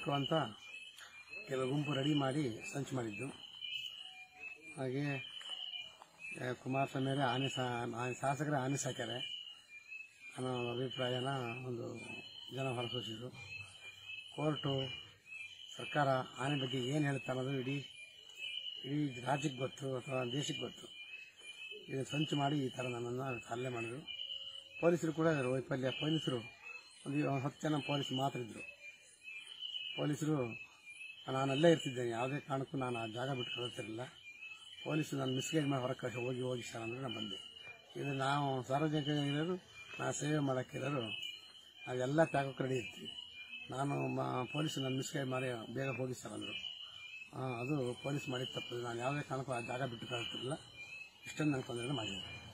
ಮಾಡಬೇಕು ಅಂತ ಕೆಲವು ಗುಂಪು ರೆಡಿ ಮಾಡಿ ಸಂಚು ಮಾಡಿದ್ದು ಹಾಗೆ ಆ, ಕುಮಾರಸ್ವಾಮಿ ಅವರೇ ಆನೆ ಸಾ ಆನೆ ಶಾಸಕರೇ ಆನೆ ಸಾಕ್ಯಾರೆ ಅನ್ನೋ ಅಭಿಪ್ರಾಯನ ಒಂದು ಜನ ಹೊರಸೂಸಿದ್ರು ಕೋರ್ಟು ಸರ್ಕಾರ ಆನೆ ಬಗ್ಗೆ ಏನು ಹೇಳುತ್ತೆ ಅನ್ನೋದು ಇಡೀ ಇಡೀ ರಾಜ್ಯಕ್ಕೆ ಗೊತ್ತು ಅಥವಾ ದೇಶಕ್ಕೆ ಗೊತ್ತು ಇದು ಸಂಚು ಮಾಡಿ ಈ ಥರ ನನ್ನನ್ನು ಹಲ್ಲೆ ಮಾಡಿದ್ರು ಪೊಲೀಸರು ಕೂಡ ಇದ್ರು ವೈಫಲ್ಯ ಪೊಲೀಸರು ಒಂದು ಹತ್ತು ಜನ ಪೊಲೀಸ್ ಮಾತ್ರ ಇದ್ದರು ಪೊಲೀಸರು ನಾನು ಅಲ್ಲೇ ಇರ್ತಿದ್ದೇನೆ ಯಾವುದೇ ಕಾರಣಕ್ಕೂ ನಾನು ಆ ಜಾಗ ಬಿಟ್ಟು ಕಳಿಸ್ತಿರಲಿಲ್ಲ ಪೊಲೀಸರು ನಾನು ಮಿಸ್ಗೈಡ್ ಮಾಡಿ ಹೊರಗೆ ಕಳಿಸಿ ಹೋಗಿ ಹೋಗಿ ಸರ್ ಅಂದರೆ ನಾನು ಬಂದೆ ಇದು ನಾವು ಸಾರ್ವಜನಿಕ ಇರೋರು ನಾ ಸೇವೆ ಮಾಡೋಕ್ಕಿರೋರು ನಾವೆಲ್ಲ ತ್ಯಾಗಕ್ಕೆ ರೆಡಿ ಇರ್ತೀವಿ ನಾನು ಮ ಪೊಲೀಸರು ನನ್ನ ಮಿಸ್ಗೈಡ್ ಮಾಡಿ ಬೇಗ ಹೋಗಿ ಸರ್ ಅಂದರು ಅದು ಪೊಲೀಸ್ ಮಾಡಿದ ತಪ್ಪು ನಾನು ಯಾವುದೇ ಕಾರಣಕ್ಕೂ ಆ ಜಾಗ ಬಿಟ್ಟು ಕಳಿಸ್ತಿರಲಿಲ್ಲ ಇಷ್ಟೊಂದು ನನಗೆ ತೊಂದರೆ ಮಾಡಿದ್ದಾರೆ